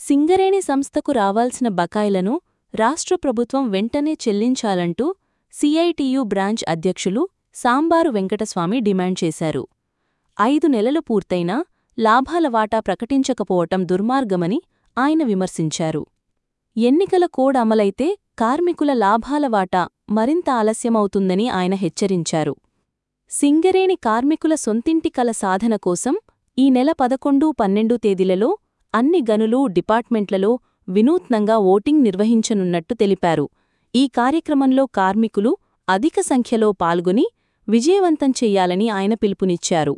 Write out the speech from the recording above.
సింగరేణి సంస్థకు రావాల్సిన బకాయిలను రాష్ట్ర ప్రభుత్వం వెంటనే చెల్లించాలంటూ సిఐటియు బ్రాంచ్ అధ్యక్షులు సాంబారు వెంకటస్వామి డిమాండ్ చేశారు ఐదు నెలలు పూర్తయినా లాభాల వాటా ప్రకటించకపోవటం దుర్మార్గమని ఆయన విమర్శించారు ఎన్నికల కోడ్ అమలైతే కార్మికుల లాభాల వాటా మరింత ఆలస్యమవుతుందని ఆయన హెచ్చరించారు సింగరేణి కార్మికుల సొంతింటి కల సాధన కోసం ఈ నెల పదకొండు పన్నెండు తేదీలలో అన్ని గనులు డిపార్ట్మెంట్లలో వినూత్నంగా ఓటింగ్ నిర్వహించనున్నట్టు తెలిపారు ఈ కార్యక్రమంలో కార్మికులు అధిక సంఖ్యలో పాల్గొని విజయవంతం చెయ్యాలని ఆయన పిలుపునిచ్చారు